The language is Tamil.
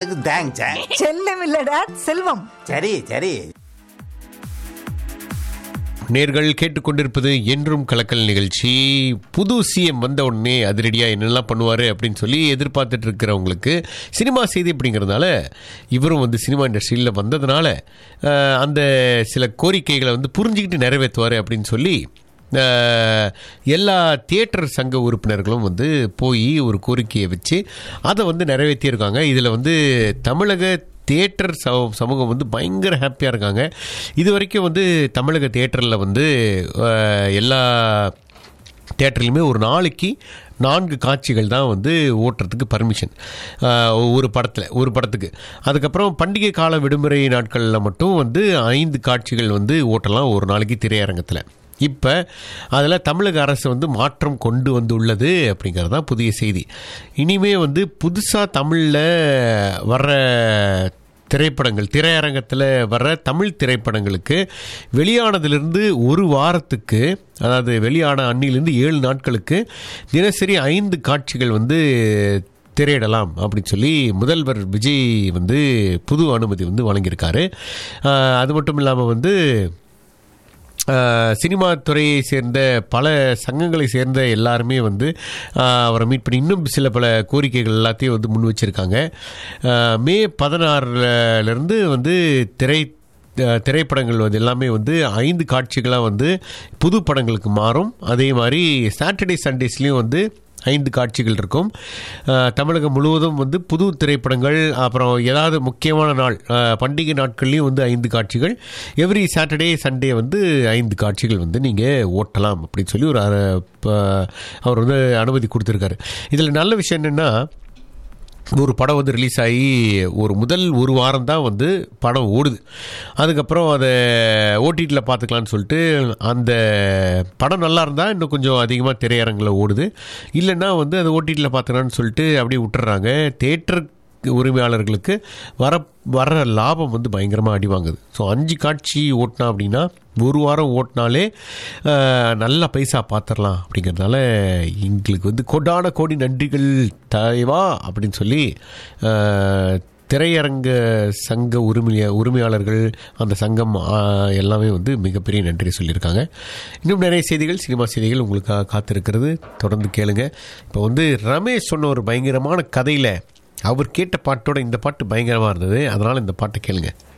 சொன்னதுக்கு தேங்க்ஸ் செல்லம் இல்ல டேட் செல்வம் சரி சரி நேர்கள் கேட்டுக்கொண்டிருப்பது என்றும் கலக்கல் நிகழ்ச்சி புது சிஎம் வந்த உடனே அதிரடியாக என்னெல்லாம் பண்ணுவார் அப்படின்னு சொல்லி எதிர்பார்த்துட்டு இருக்கிறவங்களுக்கு சினிமா செய்தி அப்படிங்கிறதுனால இவரும் வந்து சினிமா இண்டஸ்ட்ரியில் வந்ததுனால அஹ், அந்த சில கோரிக்கைகளை வந்து புரிஞ்சுக்கிட்டு நிறைவேற்றுவார் அப்படின்னு சொல்லி அஹ், எல்லா தியேட்டர் சங்க உறுப்பினர்களும் வந்து போய் ஒரு கோரிக்கையை வச்சு அதை வந்து நிறைவேற்றியிருக்காங்க இதில் வந்து தமிழக தியேட்டர் சம- சமூகம் வந்து பயங்கர ஹாப்பியாக இருக்காங்க இது வரைக்கும் வந்து தமிழக தியேட்டரில் வந்து அஹ், எல்லா தேட்டர்லையுமே ஒரு நாளைக்கு நான்கு காட்சிகள் தான் வந்து ஓட்டுறதுக்கு பர்மிஷன் ஒரு படத்தில் ஒரு படத்துக்கு அதுக்கப்புறம் பண்டிகை கால விடுமுறை நாட்களில் மட்டும் வந்து ஐந்து காட்சிகள் வந்து ஓட்டலாம் ஒரு நாளைக்கு திரையரங்கத்தில் இப்போ அதில் தமிழக அரசு வந்து மாற்றம் கொண்டு வந்துள்ளது அப்படிங்கிறது தான் புதிய செய்தி இனிமே வந்து புதுசாக தமிழில் வர்ற திரைப்படங்கள் திரையரங்கத்தில் வர்ற தமிழ் திரைப்படங்களுக்கு வெளியானதிலிருந்து ஒரு வாரத்துக்கு அதாவது வெளியான அன்னிலிருந்து ஏழு நாட்களுக்கு தினசரி ஐந்து காட்சிகள் வந்து திரையிடலாம் அப்படின்னு சொல்லி முதல்வர் விஜய் வந்து புது அனுமதி வந்து வழங்கியிருக்காரு ஆஹ் அது மட்டும் இல்லாமல் வந்து ஆஹ் சினிமா துறையை சேர்ந்த பல சங்கங்களை சேர்ந்த எல்லாருமே வந்து ஆஹ் அவரை மீட் பண்ணி இன்னும் சில பல கோரிக்கைகள் எல்லாத்தையும் வந்து முன் வச்சிருக்காங்க ஆஹ் மே பதினாறுலேருந்து வந்து திரை அஹ் திரைப்படங்கள் வந்து எல்லாமே வந்து ஐந்து காட்சிகளாக வந்து புது படங்களுக்கு மாறும் அதே மாதிரி சாட்டர்டே சண்டேஸ்லேயும் வந்து ஐந்து காட்சிகள் இருக்கும் அஹ் தமிழகம் முழுவதும் வந்து புது திரைப்படங்கள் அப்புறம் ஏதாவது முக்கியமான நாள் அஹ் பண்டிகை நாட்கள்லையும் வந்து ஐந்து காட்சிகள் எவ்ரி சாட்டர்டே சண்டே வந்து ஐந்து காட்சிகள் வந்து நீங்கள் ஓட்டலாம் அப்படின்னு சொல்லி ஒரு அர- ப- அவர் வந்து அனுமதி கொடுத்துருக்காரு இதில் நல்ல விஷயம் என்னென்னா ஒரு படம் வந்து ரிலீஸ் ஆகி ஒரு முதல் ஒரு வாரம் தான் வந்து படம் ஓடுது அதுக்கப்புறம் அதை ஓடிடியில் பார்த்துக்கலான்னு சொல்லிட்டு அந்த படம் நல்லா இருந்தால் இன்னும் கொஞ்சம் அதிகமாக திரையரங்கில் ஓடுது இல்லைன்னா வந்து அதை ஓடிடியில் பார்த்துக்கலான்னு சொல்லிட்டு அப்படியே விட்டுறாங்க தேட்டர் உரிமையாளர்களுக்கு வர வர லாபம் வந்து பயங்கரமாக அடி வாங்குது ஸோ அஞ்சு காட்சி ஓட்டினா அப்படின்னா ஒரு வாரம் ஓட்டினாலே அஹ், நல்ல பைசா பார்த்துடலாம் அப்படிங்கிறதுனால எங்களுக்கு வந்து கொடான கோடி நன்றிகள் தலைவா அப்படின்னு சொல்லி அஹ், திரையரங்க சங்க உரிமைய உரிமையாளர்கள் அந்த சங்கம் அஹ், எல்லாமே வந்து மிகப்பெரிய நன்றி சொல்லியிருக்காங்க இன்னும் நிறைய செய்திகள் சினிமா செய்திகள் உங்களுக்காக காத்திருக்கிறது தொடர்ந்து கேளுங்க இப்போ வந்து ரமேஷ் சொன்ன ஒரு பயங்கரமான கதையில் அவர் கேட்ட பாட்டோட இந்த பாட்டு பயங்கரமாக இருந்தது அதனால் இந்த பாட்டை கேளுங்க